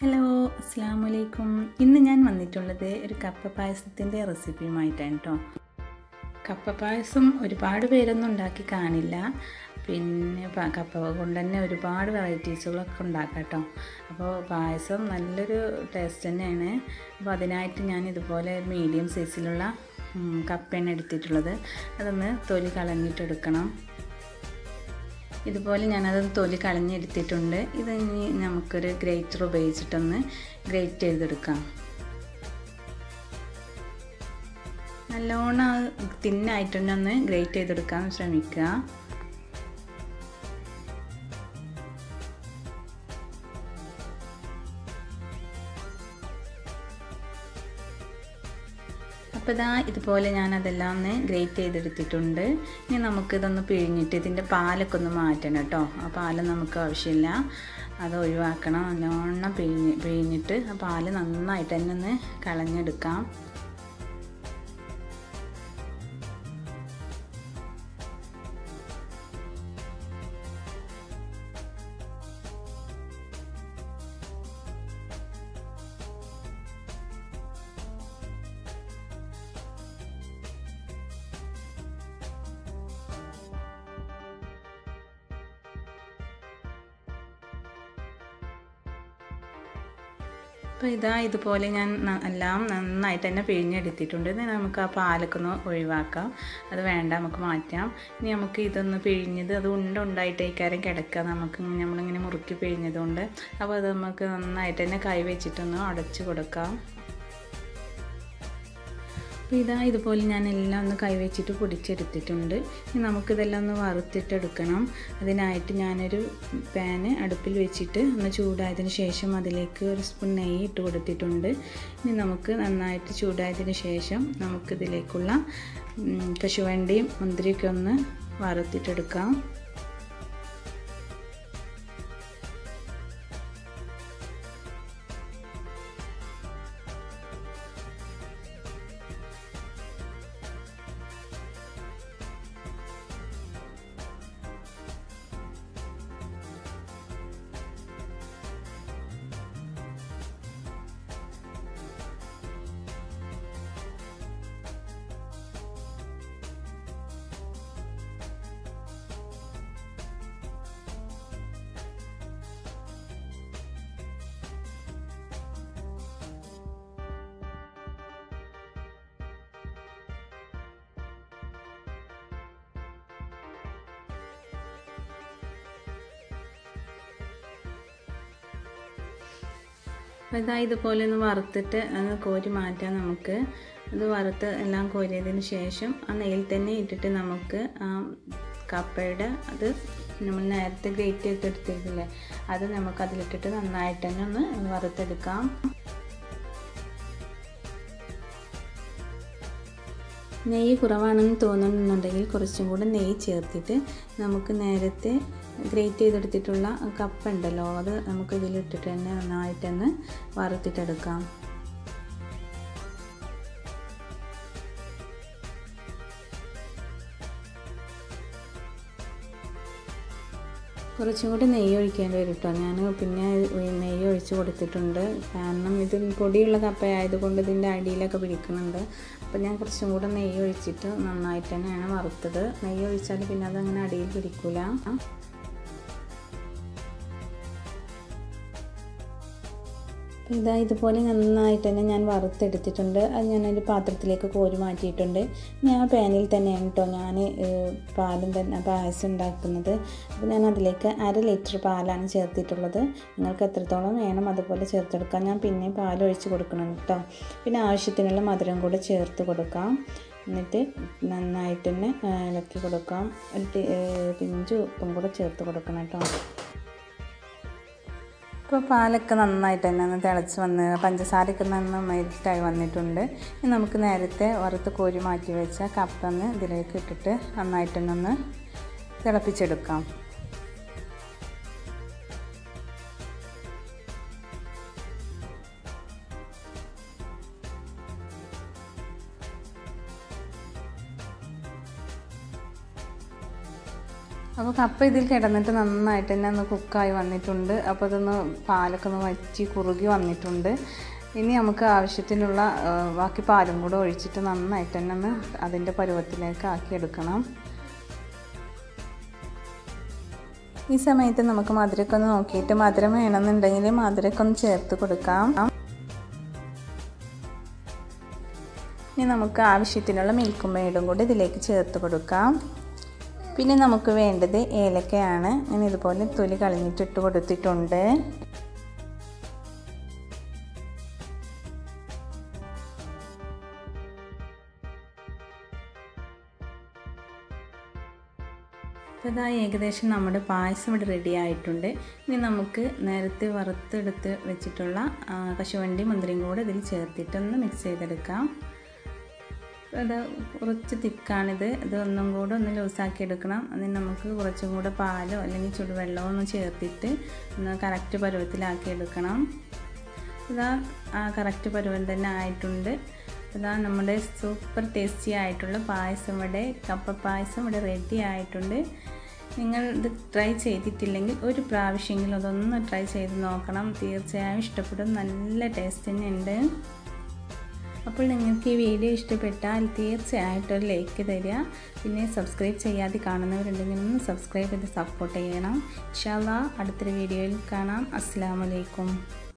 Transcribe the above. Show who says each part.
Speaker 1: hello അസ്സാം വലൈക്കും ഇന്ന് ഞാൻ വന്നിട്ടുള്ളത് ഒരു കപ്പ പായസത്തിൻ്റെ റെസിപ്പിയുമായിട്ടാണ് കേട്ടോ കപ്പ പായസം ഒരുപാട് പേരൊന്നും ഉണ്ടാക്കി കാണില്ല പിന്നെ പ- കപ്പ കൊണ്ട് തന്നെ ഒരുപാട് വെറൈറ്റീസുകളൊക്കെ ഉണ്ടാക്കാം കേട്ടോ അപ്പോൾ പായസം നല്ലൊരു ടേസ്റ്റ് തന്നെയാണ് അപ്പോൾ അതിനായിട്ട് ഞാൻ ഇതുപോലെ മീഡിയം സൈസിലുള്ള ഉം, കപ്പയാണ് എടുത്തിട്ടുള്ളത് അതൊന്ന് തൊലി കളഞ്ഞിട്ടെടുക്കണം ഇതുപോലെ ഞാനത് തൊലി കളഞ്ഞെടുത്തിട്ടുണ്ട് ഇത് ഇനി നമുക്കൊരു ഗ്രേറ്റർ ഉപയോഗിച്ചിട്ടൊന്ന് ഗ്രേറ്റ് ചെയ്തെടുക്കാം നല്ലോണം തിന്നായിട്ട് തന്നെ ഒന്ന് ഗ്രേറ്റ് ചെയ്തെടുക്കാൻ ശ്രമിക്കുക അപ്പോൾ ഇതാ ഇതുപോലെ ഞാൻ അതെല്ലാം ഒന്ന് ഗ്രേറ്റ് ചെയ്തെടുത്തിട്ടുണ്ട് ഇനി നമുക്കിതൊന്ന് പിഴിഞ്ഞിട്ട് ഇതിൻ്റെ പാലൊക്കെ ഒന്ന് മാറ്റണം കേട്ടോ ആ പാല് നമുക്ക് ആവശ്യമില്ല അത് ഒഴിവാക്കണം നല്ലോണം പിഴിഞ്ഞ് പിഴിഞ്ഞിട്ട് ആ പാല് നന്നായിട്ട് തന്നെ ഒന്ന് കളഞ്ഞെടുക്കാം അപ്പോൾ ഇതാ ഇതുപോലെ ഞാൻ ന- എല്ലാം നന്നായിട്ട് തന്നെ പിഴിഞ്ഞെടുത്തിട്ടുണ്ട് ഇനി നമുക്ക് ആ പാലൊക്കെ ഒന്ന് ഒഴിവാക്കാം അത് വേണ്ട നമുക്ക് മാറ്റാം ഇനി നമുക്ക് ഇതൊന്ന് പിഴിഞ്ഞത് അത് ഉണ്ട ഉണ്ടായിട്ടേക്കാരം കിടക്കുക നമുക്ക് നമ്മളിങ്ങനെ മുറുക്കി പിഴിഞ്ഞതുകൊണ്ട് അപ്പോൾ അത് നമുക്ക് നന്നായിട്ട് തന്നെ കൈ വെച്ചിട്ടൊന്ന് അടച്ച് കൊടുക്കാം അപ്പോൾ ഇതാ ഇതുപോലെ ഞാൻ എല്ലാം ഒന്ന് കൈവച്ചിട്ട് പൊടിച്ചെടുത്തിട്ടുണ്ട് ഇനി നമുക്കിതെല്ലാം ഒന്ന് വറുത്തിട്ടെടുക്കണം അതിനായിട്ട് ഞാനൊരു പാന് അടുപ്പിൽ വെച്ചിട്ട് ഒന്ന് ചൂടായതിന് ശേഷം അതിലേക്ക് ഒരു സ്പൂൺ നെയ്യ് ഇട്ട് കൊടുത്തിട്ടുണ്ട് ഇനി നമുക്ക് നന്നായിട്ട് ചൂടായതിന് ശേഷം നമുക്കിതിലേക്കുള്ള ഉം, കശുവണ്ടിയും മുന്തിരിയൊക്കെ ഒന്ന് വറുത്തിട്ടെടുക്കാം അപ്പോൾ ഇതാ ഇതുപോലെ ഒന്ന് വറുത്തിട്ട് അത് കോരി മാറ്റാം നമുക്ക് അത് വറുത്ത് എല്ലാം കോരിയതിന് ശേഷം ആ നെയ്യിൽ തന്നെ ഇട്ടിട്ട് നമുക്ക് ആ കപ്പയുടെ അത് നമ്മൾ നേരത്തെ ഗ്രേറ്റ് ചെയ്തെടുത്തിരുന്നില്ലേ അത് നമുക്ക് അതിലിട്ടിട്ട് നന്നായിട്ട് തന്നെ ഒന്ന് വറുത്തെടുക്കാം നെയ്യ് കുറവാണെന്ന് തോന്നുന്നുണ്ടെങ്കിൽ കുറച്ചും കൂടെ നെയ്യ് ചേർത്തിട്ട് നമുക്ക് നേരത്തെ ഗ്രേറ്റ് ചെയ്തെടുത്തിട്ടുള്ള കപ്പ ഉണ്ടല്ലോ അത് നമുക്ക് ഇതിലിട്ടിട്ട് തന്നെ നന്നായിട്ട് തന്നെ വറുത്തിട്ടെടുക്കാം കുറച്ചും കൂടി നെയ്യ് ഒഴിക്കേണ്ടി വരും കേട്ടോ ഞാൻ പിന്നെ നെയ്യ് ഒഴിച്ച് കൊടുത്തിട്ടുണ്ട് കാരണം ഇത് പൊടിയുള്ള കപ്പ ആയതുകൊണ്ട് ഇതിൻ്റെ അടിയിലൊക്കെ പിടിക്കുന്നുണ്ട് അപ്പോൾ ഞാൻ കുറച്ചും കൂടെ നെയ്യ് ഒഴിച്ചിട്ട് നന്നായിട്ട് തന്നെയാണ് വറുത്തത് നെയ്യ് ഒഴിച്ചാൽ പിന്നെ അതങ്ങനെ അടിയിൽ പിടിക്കില്ല അപ്പോൾ ഇതാ ഇതുപോലെ നന്നായിട്ട് തന്നെ ഞാൻ വറുത്തെടുത്തിട്ടുണ്ട് അത് ഞാനൊരു പാത്രത്തിലേക്ക് കോരി മാറ്റിയിട്ടുണ്ട് ഞാൻ പാനിൽ തന്നെയാണ് കേട്ടോ ഞാൻ പാലും തന്നെ പായസം ഉണ്ടാക്കുന്നത് അപ്പോൾ ഞാൻ അതിലേക്ക് അര ലിറ്റർ പാലാണ് ചേർത്തിട്ടുള്ളത് നിങ്ങൾക്ക് എത്രത്തോളം വേണം അതുപോലെ ചേർത്തെടുക്കാം ഞാൻ പിന്നെ പാൽ ഒഴിച്ച് കൊടുക്കണം കേട്ടോ പിന്നെ ആവശ്യത്തിനുള്ള മധുരം കൂടെ ചേർത്ത് കൊടുക്കാം എന്നിട്ട് നന്നായിട്ട് തന്നെ ഇളക്കി കൊടുക്കാം ഒരു ടി- ഏഹ് പിഞ്ച് ഉപ്പും കൂടെ ചേർത്ത് കൊടുക്കണം കേട്ടോ ഇപ്പോൾ പാലൊക്കെ നന്നായിട്ട് തന്നെ ഒന്ന് തിളച്ച് വന്ന് പഞ്ചസാരയൊക്കെ നന്ന് മെൽറ്റായി വന്നിട്ടുണ്ട് ഇനി നമുക്ക് നേരത്തെ വറുത്ത് കോരി മാറ്റി വെച്ച കപ്പൊന്ന് ഇതിലേക്ക് ഇട്ടിട്ട് നന്നായിട്ട് തന്നെ ഒന്ന് തിളപ്പിച്ചെടുക്കാം അപ്പോൾ കപ്പ ഇതിൽ കിടന്നിട്ട് നന്നായിട്ട് തന്നെ ഒന്ന് കുക്കായി വന്നിട്ടുണ്ട് അപ്പോൾ അതൊന്ന് പാലൊക്കെ ഒന്ന് വറ്റി കുറുകി വന്നിട്ടുണ്ട് ഇനി നമുക്ക് ആവശ്യത്തിനുള്ള ആ, ബാക്കി പാലും കൂടെ ഒഴിച്ചിട്ട് നന്നായിട്ട് തന്നെ ഒന്ന് അതിൻ്റെ പരുവത്തിലേക്ക് ആക്കിയെടുക്കണം ഈ സമയത്ത് നമുക്ക് മധുരമൊക്കെ ഒന്ന് നോക്കിയിട്ട് മധുരം വേണമെന്നുണ്ടെങ്കിൽ മധുരമൊക്കെ ഒന്ന് ചേർത്ത് കൊടുക്കാം ഇനി നമുക്ക് ആവശ്യത്തിനുള്ള മിൽക്കും മേടും കൂടി ഇതിലേക്ക് ചേർത്ത് കൊടുക്കാം പിന്നെ നമുക്ക് വേണ്ടത് ഏലക്കയാണ് ഞാൻ ഇതുപോലെ തൊലി കളഞ്ഞിട്ട് ഇട്ട് കൊടുത്തിട്ടുണ്ട് അപ്പോൾ ഇതാ ഏകദേശം നമ്മുടെ പായസം ഇവിടെ റെഡി ആയിട്ടുണ്ട് ഇനി നമുക്ക് നേരത്തെ വറുത്തെടുത്ത് വെച്ചിട്ടുള്ള ആ, കശുവണ്ടി മുന്തിരിയും കൂടെ ഇതിൽ ചേർത്തിട്ടൊന്ന് മിക്സ് ചെയ്തെടുക്കാം അത് കുറച്ച് തിക്കാണിത് ഇത് ഒന്നും കൂടെ ഒന്ന് ലൂസാക്കി എടുക്കണം അതിന് നമുക്ക് കുറച്ചും കൂടെ പാലോ അല്ലെങ്കിൽ ചുടുവെള്ളമോ ഒന്ന് ചേർത്തിട്ട് ഒന്ന് കറക്റ്റ് പരുവത്തിലാക്കി എടുക്കണം ഇതാ ആ കറക്റ്റ് പരുവം തന്നെ ആയിട്ടുണ്ട് ഇതാ നമ്മുടെ സൂപ്പർ ടേസ്റ്റി ആയിട്ടുള്ള പായസം ഇവിടെ കപ്പ പായസം ഇവിടെ റെഡി ആയിട്ടുണ്ട് നിങ്ങൾ ഇത് ട്രൈ ചെയ്തിട്ടില്ലെങ്കിൽ ഒരു പ്രാവശ്യമെങ്കിലും അതൊന്ന് ട്രൈ ചെയ്ത് നോക്കണം തീർച്ചയായും ഇഷ്ടപ്പെടും നല്ല ടേസ്റ്റ് തന്നെയുണ്ട് അപ്പോൾ നിങ്ങൾക്ക് ഈ വീഡിയോ ഇഷ്ടപ്പെട്ടാൽ തീർച്ചയായിട്ടും ഒരു ലൈക്ക് തരിക പിന്നെ സബ്സ്ക്രൈബ് ചെയ്യാതെ കാണുന്നവരുണ്ടെങ്കിൽ ഒന്ന് സബ്സ്ക്രൈബ് ചെയ്ത് സപ്പോർട്ട് ചെയ്യണം ഇൻഷാല്ലാ അടുത്തൊരു വീഡിയോയിൽ കാണാം അസ്സാം വലൈക്കും